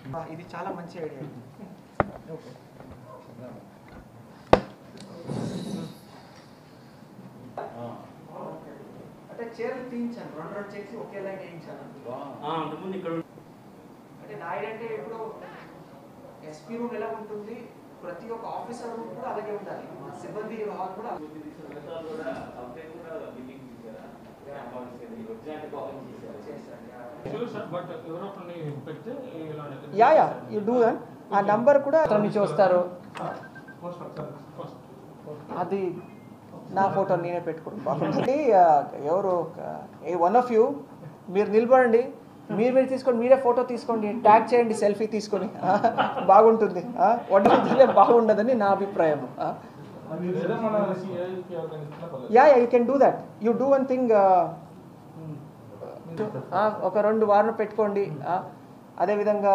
ఆ, ఇది చాలా మంచి ఐడియా ఓకే అంటే చీరలు తీయించాను రెండు రెండు చేసి ఒకే లైన్ వేయించాను అంతకుముందు ఇక్కడ అంటే నా ఐడియా అంటే ఇప్పుడు ఎస్పీ రూమ్ ఎలా ఉంటుంది ప్రతి ఒక్క ఆఫీసర్ రూమ్ కూడా అలాగే ఉండాలి సిబ్బంది హాల్ కూడా yeah yeah you do then ఆ నంబర్ కూడా అతని నుంచి వస్తారు అది నా ఫోటో నేనే పెట్టుకోవడం బాగుంటుంది ఆ, ఎవరు ఏ వన్ ఆఫ్ యూ మీరు నిలబడండి మీరు మీరు తీసుకోండి మీరే ఫోటో తీసుకోండి ట్యాగ్ చేయండి సెల్ఫీ తీసుకొని ఆ, బాగుంటుంది వడ్డీ బాగుండదని నా అభిప్రాయం yeah yeah you can do that you do one thing ఒక రెండు వారం పెట్టుకోండి ఆ, అదేవిధంగా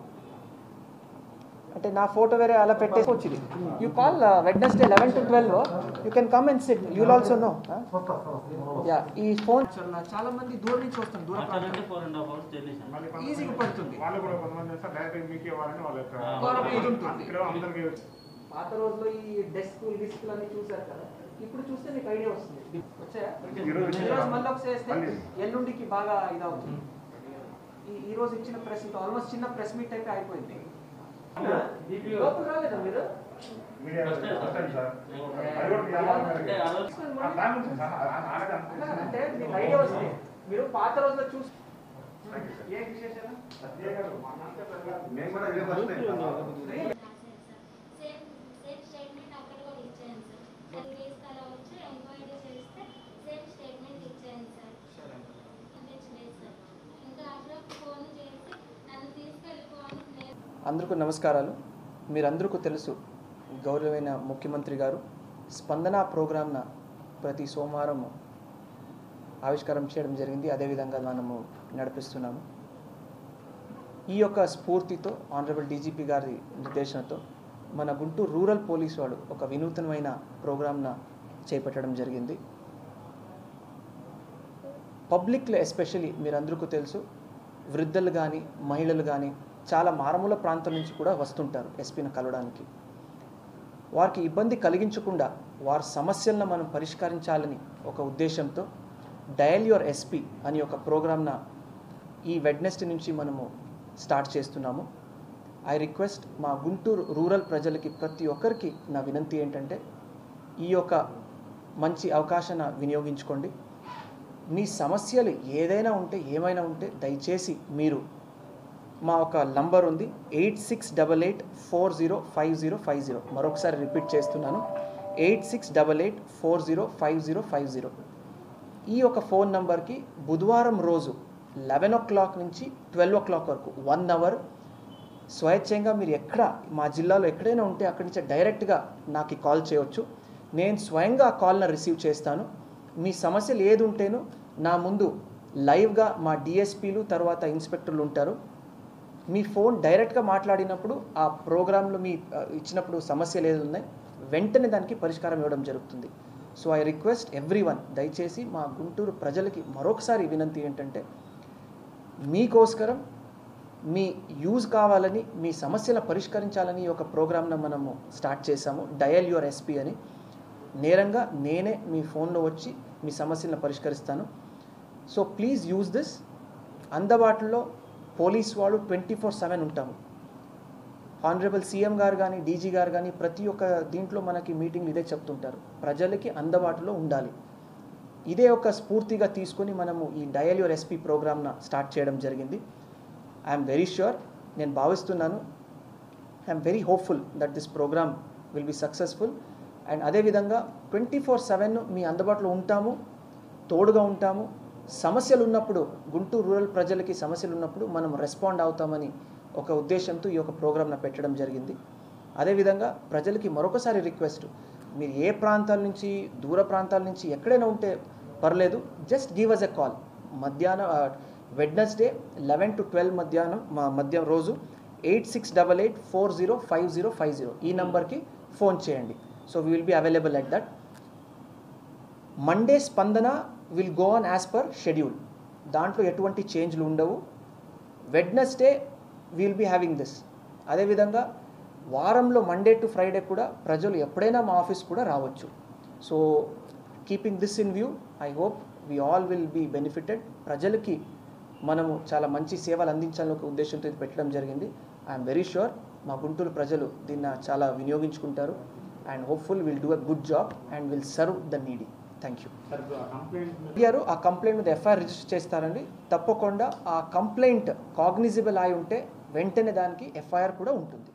అంటే నా ఫోటో వేరే అలా పెట్టేసి వచ్చింది you call Wednesday eleven to twelve you can come and sit you'll also know yeah ఈ ఫోన్ చాలా మంది దూరం నుంచి వస్తుంది దూరం మాట్లాడంటే four and half hours journey sir ఈజీగా పడుతుంది వాళ్ళు కూడా కొంతమంది చేస్తారు డైరెక్ట్ మీకు ఇవ్వాలని వాళ్ళ యొక్క వాళ్ళకి ఇది ఉంటుంది. ఇక్కడ అందరికీ పాత రోజుల్లో ఈ డెస్క్ డిస్క్లు అన్ని చూసారు కదా ఇప్పుడు చూస్తే మీకు ఐడియా వస్తుంది వచ్చాయా ఈరోజు ఈ రోజు మళ్ళీ ఒకసారి వేస్తే మళ్ళీ. ఎల్లుండికి బాగా ఇదవుతుంది ఈ ఈ రోజు ఇచ్చిన ప్రెస్ మీట్ ఆల్మోస్ట్ చిన్న ప్రెస్ మీట్ అయితే అయిపోయింది లోపల రాలేదా మీరు మీడియా ఫస్ట్ టైం సార్ అది కూడా మీ అమ్మాయి అంటే గారికి. ఆ రోజు ఆ దాని నుంచి సార్ ఆ- ఆ- ఆడగా అంతే. అంటే మీకు ఐడియా వస్తుంది మీరు పాత రోజుల్లో చూసి Thank you, sir. ఏ విశేషాలు సత్య గారు, మేము కూడా ఇదే first time sir. Same same statement అక్కడ కూడా ఇచ్చాను సార్ టెన్ డేస్ అలా వచ్చి ఎంక్వైరీ చేస్తే సేమ్ స్టేట్మెంట్ ఇచ్చాను సార్ పంపించలేదు సార్ ఇంకా అట్లా ఫోన్ చేసి నన్ను తీసుకెళ్ళిపోని నేను అందరికీ నమస్కారాలు మీరందరికీ తెలుసు గౌరవమైన ముఖ్యమంత్రి గారు స్పందన ప్రోగ్రామ్న ప్రతి సోమవారం ఆవిష్కారం చేయడం జరిగింది అదేవిధంగా మనము నడిపిస్తున్నాము ఈ యొక్క స్ఫూర్తితో ఆనరబుల్ డీజీపీ గారి నిర్దేశనతో మన గుంటూరు రూరల్ పోలీస్ వాడు ఒక వినూతనమైన ప్రోగ్రామ్న చేపట్టడం జరిగింది పబ్లిక్లో ఎస్పెషలీ మీరందరికీ తెలుసు వృద్ధులు కానీ మహిళలు కానీ చాలా మారుమూల ప్రాంతం నుంచి కూడా వస్తుంటారు ఎస్పీని కలవడానికి వారికి ఇబ్బంది కలిగించకుండా వారి సమస్యలను మనం పరిష్కరించాలని ఒక ఉద్దేశంతో డయల్ యువర్ ఎస్పీ అని ఒక ప్రోగ్రామ్న ఈ వెడ్నెస్డే నుంచి మనము స్టార్ట్ చేస్తున్నాము ఐ రిక్వెస్ట్ మా గుంటూరు రూరల్ ప్రజలకి ప్రతి ఒక్కరికి నా వినంతి ఏంటంటే ఈ యొక్క మంచి అవకాశాన్ని వినియోగించుకోండి మీ సమస్యలు ఏదైనా ఉంటే ఏమైనా ఉంటే దయచేసి మీరు మా ఒక నంబర్ ఉంది eight six double eight four zero five zero five zero మరొకసారి రిపీట్ చేస్తున్నాను eight six double eight four zero five zero five zero ఈ ఒక ఫోన్ నంబర్కి బుధవారం రోజు లెవెన్ ఓ క్లాక్ నుంచి ట్వెల్వ్ ఓ క్లాక్ వరకు వన్ అవర్ స్వచ్ఛంగా మీరు ఎక్కడ మా జిల్లాలో ఎక్కడైనా ఉంటే అక్కడి నుంచి డైరెక్ట్గా నాకు కాల్ చేయవచ్చు నేను స్వయంగా ఆ కాల్ని రిసీవ్ చేస్తాను మీ సమస్యలు ఏది ఉంటేనో నా ముందు లైవ్గా మా డిఎస్పీలు తర్వాత ఇన్స్పెక్టర్లు ఉంటారు మీ ఫోన్ డైరెక్ట్గా మాట్లాడినప్పుడు ఆ ప్రోగ్రాంలో మీ ఆ, ఇచ్చినప్పుడు సమస్యలు ఏది ఉన్నాయి వెంటనే దానికి పరిష్కారం ఇవ్వడం జరుగుతుంది so I request everyone దయచేసి మా గుంటూరు ప్రజలకి మరొకసారి వినంతి ఏంటంటే మీకోసరం మీ యూజ్ కావాలని మీ సమస్యలను పరిష్కరించాలని ఈ ఒక ప్రోగ్రామ్ను మనము స్టార్ట్ చేశాము డయల్ యువర్ ఎస్పీ అని నేరంగా నేనే మీ ఫోన్లో వచ్చి మీ సమస్యలను పరిష్కరిస్తాను సో ప్లీజ్ యూజ్ దిస్ అందుబాటులో పోలీస్ వాళ్ళు ట్వంటీ ఫోర్ సెవెన్ ఉంటాము ఆనరబుల్ సీఎం గారు కానీ డీజీ గారు కానీ ప్రతి ఒక్క దీంట్లో మనకి మీటింగ్లు ఇదే చెప్తుంటారు ప్రజలకి అందుబాటులో ఉండాలి ఇదే ఒక స్ఫూర్తిగా తీసుకొని మనము ఈ డయల్ యువర్ ఎస్పీ ప్రోగ్రామ్న స్టార్ట్ చేయడం జరిగింది ఐఎమ్ వెరీ ష్యూర్ నేను భావిస్తున్నాను I'm very hopeful that this programme will be successful and అదేవిధంగా ట్వంటీ ఫోర్ సెవెన్ మీ అందుబాటులో ఉంటాము తోడుగా ఉంటాము సమస్యలు ఉన్నప్పుడు గుంటూరు రూరల్ ప్రజలకి సమస్యలు ఉన్నప్పుడు మనం రెస్పాండ్ అవుతామని ఒక ఉద్దేశంతో ఈ యొక్క ప్రోగ్రామ్ను పెట్టడం జరిగింది అదేవిధంగా ప్రజలకి మరొకసారి రిక్వెస్ట్ మీరు ఏ ప్రాంతాల నుంచి దూర ప్రాంతాల నుంచి ఎక్కడైనా ఉంటే పర్లేదు just give us a call మధ్యాహ్నం వెడ్నెస్డే లెవెన్ టు ట్వెల్వ్ మధ్యాహ్నం మ- మధ్య రోజు eight six double eight four zero five zero five zero ఈ నంబర్కి ఫోన్ చేయండి so we will be available at that Monday Spandana will go on as per schedule దాంట్లో ఎటువంటి చేంజ్లు ఉండవు Wednesday we'll be having this అదేవిధంగా వారంలో మండే టు ఫ్రైడే కూడా ప్రజలు ఎప్పుడైనా మా ఆఫీస్ కూడా రావచ్చు so keeping this in view I hope we all will be benefited ప్రజలకి మనము చాలా మంచి సేవలు అందించాలని ఒక ఉద్దేశంతో ఇది పెట్టడం జరిగింది ఐఎమ్ వెరీ షూర్ మా గుంటూరు ప్రజలు దీన్ని చాలా వినియోగించుకుంటారు and hopeful will do a good job and will serve the needy thank you sir ఇప్పుడు ఆ కంప్లైంట్ మీద అడిగారు ఆ కంప్లైంట్ మీద ఎఫ్ఐఆర్ రిజిస్టర్ చేస్తారండి తప్పకుండా ఆ కంప్లైంట్ కాగ్నిజిబుల్ అయి ఉంటే వెంటనే దానికి ఎఫ్ఐఆర్ కూడా ఉంటుంది